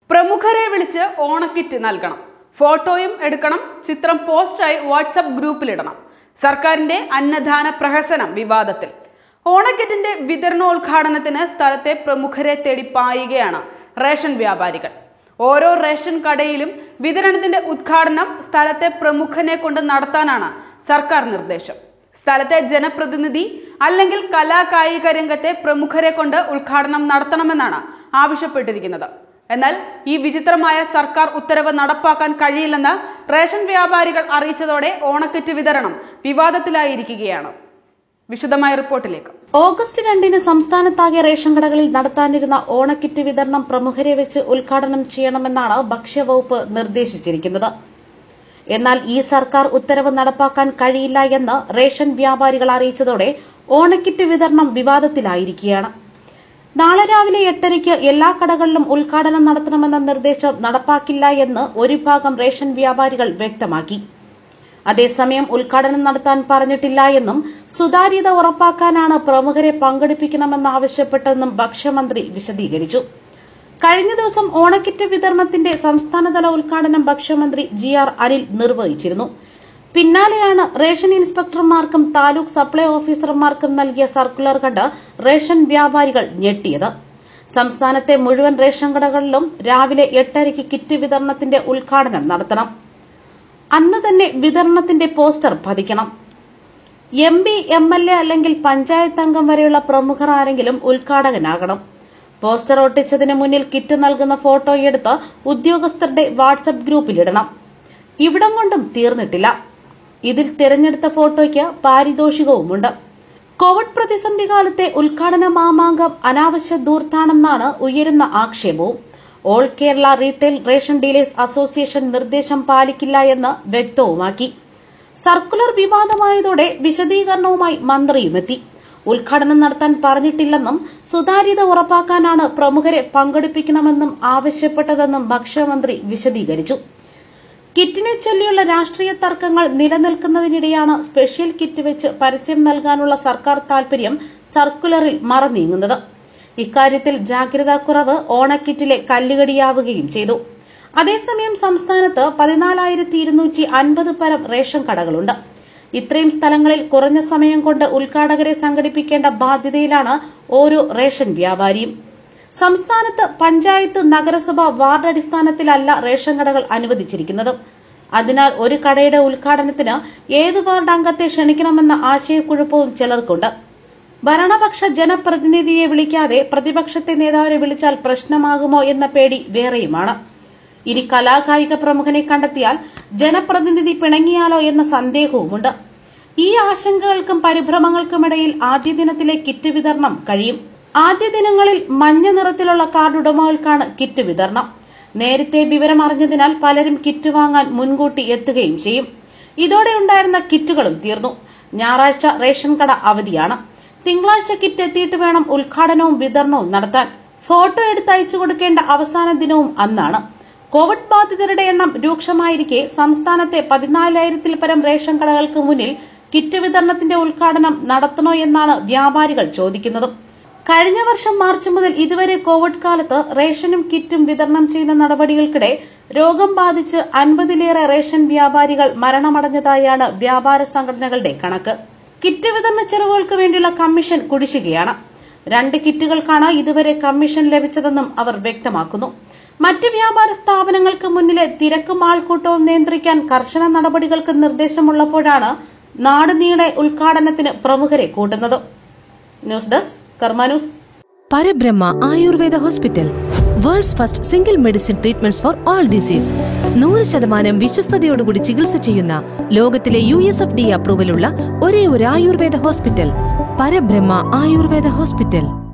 പ്രമുഖരെ വിളിച്ച് ഓണക്കിറ്റ് നൽകണം ഫോട്ടോയും എടുക്കണം ചിത്രം പോസ്റ്റായി വാട്സപ്പ് ഗ്രൂപ്പിലിടണം സർക്കാരിന്റെ അന്നദാന പ്രഹസനം വിവാദത്തിൽ ഓണക്കിറ്റിന്റെ വിതരണോദ്ഘാടനത്തിന് സ്ഥലത്തെ പ്രമുഖരെ തേടി പായുകയാണ് റേഷൻ വ്യാപാരികൾ ഓരോ റേഷൻ കടയിലും വിതരണത്തിന്റെ ഉദ്ഘാടനം സ്ഥലത്തെ പ്രമുഖനെ കൊണ്ട് നടത്താനാണ് സർക്കാർ നിർദ്ദേശം സ്ഥലത്തെ ജനപ്രതിനിധി അല്ലെങ്കിൽ കലാകായിക രംഗത്തെ പ്രമുഖരെ കൊണ്ട് ഉദ്ഘാടനം നടത്തണമെന്നാണ് ആവശ്യപ്പെട്ടിരിക്കുന്നത് എന്നാൽ ഈ വിചിത്രമായ സർക്കാർ ഉത്തരവ് നടപ്പാക്കാൻ കഴിയില്ലെന്ന് റേഷൻ വ്യാപാരികൾ അറിയിച്ചതോടെ ഓണക്കിറ്റ് വിതരണം വിവാദത്തിലായിരിക്കുകയാണ് വിശദമായ റിപ്പോർട്ടിലേക്ക് ഓഗസ്റ്റ് രണ്ടിന് സംസ്ഥാനത്താകെ റേഷൻ കടകളിൽ നടത്താനിരുന്ന ഓണക്കിറ്റ് വിതരണം പ്രമുഖരെ വെച്ച് ഉദ്ഘാടനം ചെയ്യണമെന്നാണ് ഭക്ഷ്യവകുപ്പ് നിർദ്ദേശിച്ചിരിക്കുന്നത് എന്നാൽ ഈ സർക്കാർ ഉത്തരവ് നടപ്പാക്കാൻ കഴിയില്ല എന്ന് റേഷൻ വ്യാപാരികൾ അറിയിച്ചതോടെ ഓണക്കിറ്റ് വിതരണം വിവാദത്തിലായിരിക്കുകയാണ് നാളെ രാവിലെ എട്ടരയ്ക്ക് എല്ലാ കടകളിലും ഉദ്ഘാടനം നടത്തണമെന്ന നിർദ്ദേശം നടപ്പാക്കില്ല എന്ന് ഒരു വിഭാഗം റേഷൻ വ്യാപാരികൾ വ്യക്തമാക്കി അതേസമയം ഉദ്ഘാടനം നടത്താൻ പറഞ്ഞിട്ടില്ല എന്നും സുതാര്യത ഉറപ്പാക്കാനാണ് പ്രമുഖരെ പങ്കെടുപ്പിക്കണമെന്നാവശ്യപ്പെട്ടതെന്നും ഭക്ഷ്യമന്ത്രി വിശദീകരിച്ചു കഴിഞ്ഞ ദിവസം ഓണക്കിറ്റ് വിതരണത്തിന്റെ സംസ്ഥാനതല ഉദ്ഘാടനം ഭക്ഷ്യമന്ത്രി ജി ആർ അനിൽ നിർവഹിച്ചിരുന്നു പിന്നാലെയാണ് റേഷൻ ഇൻസ്പെക്ടർമാർക്കും താലൂക്ക് സപ്ലൈ ഓഫീസർമാർക്കും നൽകിയ സർക്കുലർ കണ്ട് റേഷൻ വ്യാപാരികൾ ഞെട്ടിയത് സംസ്ഥാനത്തെ മുഴുവൻ റേഷൻ കടകളിലും രാവിലെ എട്ടരയ്ക്ക് കിറ്റ് വിതരണത്തിന്റെ ഉദ്ഘാടനം നടത്തണം അന്ന് തന്നെ വിതരണത്തിന്റെ പോസ്റ്റർ പതിക്കണം M P M L A അല്ലെങ്കിൽ പഞ്ചായത്ത് അംഗം വരെയുള്ള പ്രമുഖർ ആരെങ്കിലും ഉദ്ഘാടകനാകണം പോസ്റ്റർ ഒട്ടിച്ചതിന് മുന്നിൽ കിറ്റ് നൽകുന്ന ഫോട്ടോ എടുത്ത് ഉദ്യോഗസ്ഥരുടെ വാട്സപ്പ് ഗ്രൂപ്പിലിടണം ഇവിടം കൊണ്ടും തീർന്നിട്ടില്ല ഇതിൽ തിരഞ്ഞെടുത്ത ഫോട്ടോയ്ക്ക് പാരിതോഷികവുമുണ്ട് കോവിഡ് പ്രതിസന്ധി കാലത്തെ ഉദ്ഘാടന മാമാങ്കം അനാവശ്യ ദൂർത്താണെന്നാണ് ഉയരുന്ന ആക്ഷേപവും all Kerala retail ration dealers association നിർദ്ദേശം പാലിക്കില്ല എന്ന് വ്യക്തവുമാക്കി സർക്കുലർ വിവാദമായതോടെ വിശദീകരണവുമായി മന്ത്രിയുമെത്തി ഉദ്ഘാടനം നടത്താൻ പറഞ്ഞിട്ടില്ലെന്നും സുതാര്യത ഉറപ്പാക്കാനാണ് പ്രമുഖരെ പങ്കെടുപ്പിക്കണമെന്നും ആവശ്യപ്പെട്ടതെന്നും ഭക്ഷ്യമന്ത്രി വിശദീകരിച്ചു കിറ്റിനെ ചൊല്ലിയുള്ള രാഷ്ട്രീയ തർക്കങ്ങൾ നിലനിൽക്കുന്നതിനിടെയാണ് സ്പെഷ്യൽ കിറ്റ് വെച്ച് പരസ്യം നൽകാനുള്ള സർക്കാർ താൽപര്യം സർക്കുലറിൽ മറനീങ്ങുന്നത് ഇക്കാര്യത്തിൽ ജാഗ്രതാക്കുറവ് ഓണക്കിറ്റിലെ കല്ലുകടിയാവുകയും ചെയ്തു അതേസമയം സംസ്ഥാനത്ത് പതിനാലായിരത്തി ഇരുന്നൂറ്റി അൻപത് പരം റേഷൻ കടകളുണ്ട് ഇത്രയും സ്ഥലങ്ങളിൽ കുറഞ്ഞ സമയം കൊണ്ട് ഉദ്ഘാടകരെ സംഘടിപ്പിക്കേണ്ട ബാധ്യതയിലാണ് ഓരോ റേഷൻ വ്യാപാരിയും സംസ്ഥാനത്ത് പഞ്ചായത്ത് നഗരസഭ വാർഡ് അടിസ്ഥാനത്തിലല്ല റേഷൻ കടകൾ അനുവദിച്ചിരിക്കുന്നത് അതിനാൽ ഒരു കടയുടെ ഉദ്ഘാടനത്തിന് ഏത് വാർഡ് അംഗത്തെ ക്ഷണിക്കണമെന്ന ആശയക്കുഴപ്പവും ചിലർക്കുണ്ട് ഭരണപക്ഷ ജനപ്രതിനിധിയെ വിളിക്കാതെ പ്രതിപക്ഷത്തെ നേതാവിനെ വിളിച്ചാൽ പ്രശ്നമാകുമോ എന്ന പേടി വേറെയുമാണ് ഇനി കലാകായിക പ്രമുഖനെ കണ്ടെത്തിയാൽ ജനപ്രതിനിധി പിണങ്ങിയാലോ എന്ന സന്ദേഹവുമുണ്ട് ഈ ആശങ്കകൾക്കും പരിഭ്രമങ്ങൾക്കുമിടയിൽ ആദ്യ ദിനത്തിലെ കിറ്റ് വിതരണം കഴിയും ആദ്യ ദിനങ്ങളിൽ മഞ്ഞ നിറത്തിലുള്ള കാർഡ് ഉടമകൾക്കാണ് കിറ്റ് വിതരണം നേരത്തെ വിവരം അറിഞ്ഞതിനാൽ പലരും കിറ്റ് വാങ്ങാൻ മുൻകൂട്ടി എത്തുകയും ചെയ്യും ഇതോടെ ഉണ്ടായിരുന്ന കിറ്റുകളും തീർന്നു ഞായറാഴ്ച റേഷൻ കട അവധിയാണ് തിങ്കളാഴ്ച കിറ്റ് എത്തിയിട്ട് വേണം ഉദ്ഘാടനവും വിതരണവും നടത്താൻ ഫോട്ടോ എടുത്ത് അയച്ചു കൊടുക്കേണ്ട അവസാന ദിനവും അന്നാണ് കോവിഡ് ബാധിതരുടെ എണ്ണം രൂക്ഷമായിരിക്കെ സംസ്ഥാനത്തെ പതിനാലായിരത്തിൽ പരം റേഷൻ കടകൾക്ക് മുന്നിൽ കിറ്റ് വിതരണത്തിന്റെ ഉദ്ഘാടനം നടത്തണോ എന്നാണ് വ്യാപാരികൾ ചോദിക്കുന്നത് കഴിഞ്ഞ വർഷം മാർച്ച് മുതൽ ഇതുവരെ കോവിഡ് കാലത്ത് റേഷനും കിറ്റും വിതരണം ചെയ്യുന്ന നടപടികൾക്കിടെ രോഗം ബാധിച്ച് അൻപതിലേറെ റേഷൻ വ്യാപാരികൾ മരണമടഞ്ഞതായാണ് വ്യാപാര സംഘടനകളുടെ കണക്ക് കിറ്റ് വിതരണ ചെലവുകൾക്ക് വേണ്ടിയുള്ള കമ്മീഷൻ കുടിശ്ശികയാണ് രണ്ട് കിറ്റുകൾക്കാണ് ഇതുവരെ കമ്മീഷൻ ലഭിച്ചതെന്നും അവർ വ്യക്തമാക്കുന്നു മറ്റ് വ്യാപാര സ്ഥാപനങ്ങൾക്ക് മുന്നിലെ തിരക്കും ആൾക്കൂട്ടവും നിയന്ത്രിക്കാൻ കർശന നടപടികൾക്ക് നിർദ്ദേശമുള്ളപ്പോഴാണ് നാടുനീളെ ഉദ്ഘാടനത്തിന് പ്രമുഖരെ കൂട്ടുന്നത് news desk Karma news Parabrahma Ayurveda hospital world's first single medicine treatments for all disease നൂറ് ശതമാനം വിശ്വസ്തയോടുകൂടി ചികിത്സ ചെയ്യുന്ന ലോകത്തിലെ യു എസ് എഫ് ഡി അപ്രൂവലുള്ള ഒരേ ഒരു ആയുർവേദ ഹോസ്പിറ്റൽ പരബ്രഹ്മ ആയുർവേദ ഹോസ്പിറ്റൽ